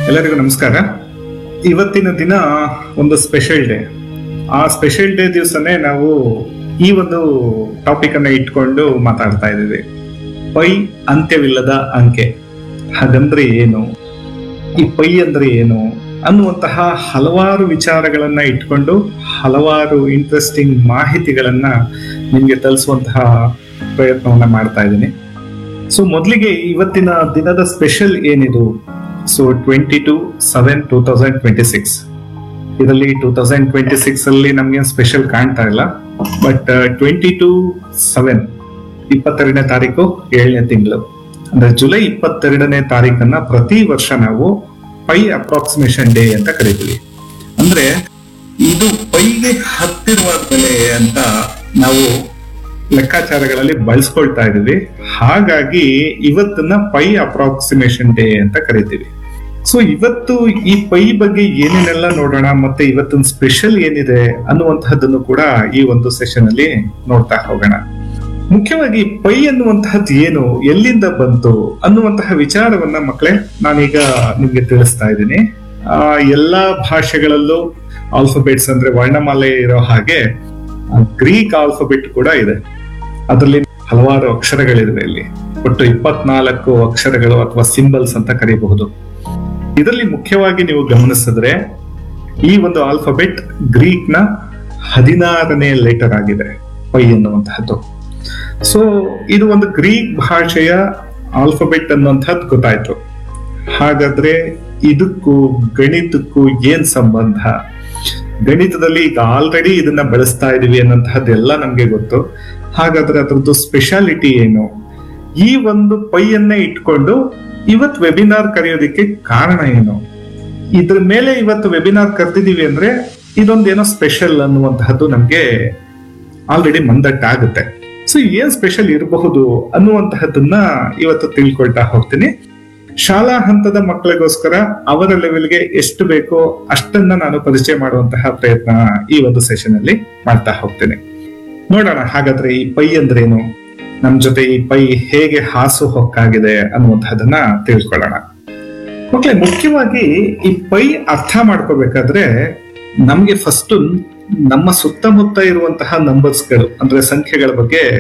ಎಲ್ಲರಿಗೂ ನಮಸ್ಕಾರ ಇವತ್ತಿನ ದಿನ ಒಂದು ಸ್ಪೆಷಲ್ ಡೇ ಆ ಸ್ಪೆಷಲ್ ಡೇ ದಿವಸನೇ ನಾವು ಈ ಒಂದು ಟಾಪಿಕ್ ಅನ್ನ ಇಟ್ಕೊಂಡು ಮಾತಾಡ್ತಾ ಇದ್ದೀವಿ ಪೈ ಅಂತ್ಯವಿಲ್ಲದ ಅಂಕೆ ಹಾಗಂದ್ರೆ ಏನು ಈ ಪೈ ಅಂದ್ರೆ ಏನು ಅನ್ನುವಂತಹ ಹಲವಾರು ವಿಚಾರಗಳನ್ನ ಇಟ್ಕೊಂಡು ಹಲವಾರು ಇಂಟ್ರೆಸ್ಟಿಂಗ್ ಮಾಹಿತಿಗಳನ್ನ ನಿಮ್ಗೆ ತಲುಸುವಂತಹ ಪ್ರಯತ್ನವನ್ನ ಮಾಡ್ತಾ ಇದ್ದೀನಿ ಸೊ ಮೊದಲಿಗೆ ಇವತ್ತಿನ ದಿನದ ಸ್ಪೆಷಲ್ ಏನಿದು so twenty two seven two thousand twenty six ಇದರಲ್ಲಿ ಟೂ ತೌಸಂಡ್ ಟ್ವೆಂಟಿ ಸಿಕ್ಸ್ ಅಲ್ಲಿ ನಮ್ಗೆ ಸ್ಪೆಷಲ್ ಕಾಣ್ತಾ ಇಲ್ಲ ಬಟ್ ಟ್ವೆಂಟಿ ಟು ಸೆವೆನ್ ಇಪ್ಪತ್ತೆರಡನೇ ತಾರೀಕು ಏಳನೇ ತಿಂಗಳು ಅಂದ್ರೆ ಜುಲೈ ಇಪ್ಪತ್ತೆರಡನೇ ತಾರೀಕನ್ನ ಪ್ರತಿ ವರ್ಷ ನಾವು ಪೈ ಅಪ್ರಾಕ್ಸಿಮೇಷನ್ ಡೇ ಅಂತ ಕರಿತೀವಿ ಅಂದ್ರೆ ಇದು ಪೈಗೆ ಹತ್ತಿರವಾದ ಬೆಲೆ ಅಂತ ನಾವು ಲೆಕ್ಕಾಚಾರಗಳಲ್ಲಿ ಬಳಸ್ಕೊಳ್ತಾ ಇದೀವಿ ಹಾಗಾಗಿ ಇವತ್ತನ್ನ ಪೈ ಅಪ್ರಾಕ್ಸಿಮೇಷನ್ ಡೇ ಅಂತ ಕರಿತೀವಿ ಸೊ ಇವತ್ತು ಈ ಪೈ ಬಗ್ಗೆ ಏನೇನೆಲ್ಲ ನೋಡೋಣ ಮತ್ತೆ ಇವತ್ತಿನ ಸ್ಪೆಷಲ್ ಏನಿದೆ ಅನ್ನುವಂತಹದ್ದನ್ನು ಕೂಡ ಈ ಒಂದು ಸೆಷನ್ ಅಲ್ಲಿ ನೋಡ್ತಾ ಹೋಗೋಣ ಮುಖ್ಯವಾಗಿ ಪೈ ಅನ್ನುವಂತಹದ್ದು ಏನು ಎಲ್ಲಿಂದ ಬಂತು ಅನ್ನುವಂತಹ ವಿಚಾರವನ್ನ ಮಕ್ಕಳೇ ನಾನೀಗ ನಿಮ್ಗೆ ತಿಳಿಸ್ತಾ ಇದ್ದೀನಿ ಆ ಎಲ್ಲಾ ಭಾಷೆಗಳಲ್ಲೂ ಆಲ್ಫಾಬೆಟ್ಸ್ ಅಂದ್ರೆ ವರ್ಣಮಾಲೆ ಇರೋ ಹಾಗೆ ಗ್ರೀಕ್ ಆಲ್ಫಾಬೆಟ್ ಕೂಡ ಇದೆ ಅದರಲ್ಲಿ ಹಲವಾರು ಅಕ್ಷರಗಳಿವೆ ಇಲ್ಲಿ ಒಟ್ಟು ಇಪ್ಪತ್ನಾಲ್ಕು ಅಕ್ಷರಗಳು ಅಥವಾ ಸಿಂಬಲ್ಸ್ ಅಂತ ಕರೀಬಹುದು ಇದರಲ್ಲಿ ಮುಖ್ಯವಾಗಿ ನೀವು ಗಮನಿಸಿದ್ರೆ ಈ ಒಂದು ಆಲ್ಫಾಬೆಟ್ ಗ್ರೀಕ್ ನ ಹದಿನಾರನೇ ಲೆಟರ್ ಆಗಿದೆ ಪೈ ಎನ್ನುವಂತಹದ್ದು ಸೊ ಇದು ಒಂದು ಗ್ರೀಕ್ ಭಾಷೆಯ ಆಲ್ಫಾಬೆಟ್ ಅನ್ನುವಂಥದ್ದು ಗೊತ್ತಾಯ್ತು ಹಾಗಾದ್ರೆ ಇದಕ್ಕೂ ಗಣಿತಕ್ಕೂ ಏನ್ ಸಂಬಂಧ ಗಣಿತದಲ್ಲಿ ಈಗ ಆಲ್ರೆಡಿ ಇದನ್ನ ಬಳಸ್ತಾ ಇದೀವಿ ಅನ್ನೋಂತಹದ್ದೆಲ್ಲ ನಮ್ಗೆ ಗೊತ್ತು ಹಾಗಾದ್ರೆ ಅದ್ರದ್ದು ಸ್ಪೆಷಾಲಿಟಿ ಏನು ಈ ಒಂದು ಪೈಯನ್ನ ಇಟ್ಕೊಂಡು ಇವತ್ ವೆಬಿನಾರ್ ಕರೆಯೋದಕ್ಕೆ ಕಾರಣ ಏನು ಇದ್ರ ಮೇಲೆ ಇವತ್ತು ವೆಬಿನಾರ್ ಕರೆದಿದೀವಿ ಅಂದ್ರೆ ಇದೊಂದೇನೋ ಸ್ಪೆಷಲ್ ಅನ್ನುವಂತಹದ್ದು ನಮ್ಗೆ ಆಲ್ರೆಡಿ ಮಂದಟ್ಟಾಗುತ್ತೆ ಸೊ ಏನ್ ಸ್ಪೆಷಲ್ ಇರಬಹುದು ಅನ್ನುವಂತಹದ್ದನ್ನ ಇವತ್ತು ತಿಳ್ಕೊಳ್ತಾ ಹೋಗ್ತೀನಿ ಶಾಲಾ ಹಂತದ ಮಕ್ಕಳಿಗೋಸ್ಕರ ಅವರ ಲೆವೆಲ್ಗೆ ಎಷ್ಟು ಬೇಕೋ ಅಷ್ಟನ್ನ ನಾನು ಪರಿಚಯ ಮಾಡುವಂತಹ ಪ್ರಯತ್ನ ಈ ಒಂದು ಸೆಷನ್ ಅಲ್ಲಿ ಮಾಡ್ತಾ ಹೋಗ್ತೇನೆ ನೋಡೋಣ ಹಾಗಾದ್ರೆ ಈ ಪೈ ಅಂದ್ರೇನು ನಮ್ ಜೊತೆ ಈ ಪೈ ಹೇಗೆ ಹಾಸು ಹೊಕ್ಕಾಗಿದೆ ಅನ್ನುವಂಥದ್ದನ್ನ ತಿಳ್ಕೊಳ್ಳೋಣ ಮಕ್ಕಳೇ ಮುಖ್ಯವಾಗಿ ಈ ಪೈ ಅರ್ಥ ಮಾಡ್ಕೋಬೇಕಾದ್ರೆ ನಮ್ಗೆ ಫಸ್ಟ್ ನಮ್ಮ ಸುತ್ತಮುತ್ತ ಇರುವಂತಹ ನಂಬರ್ಸ್ಗಳು ಅಂದ್ರೆ ಸಂಖ್ಯೆಗಳ ಬಗ್ಗೆ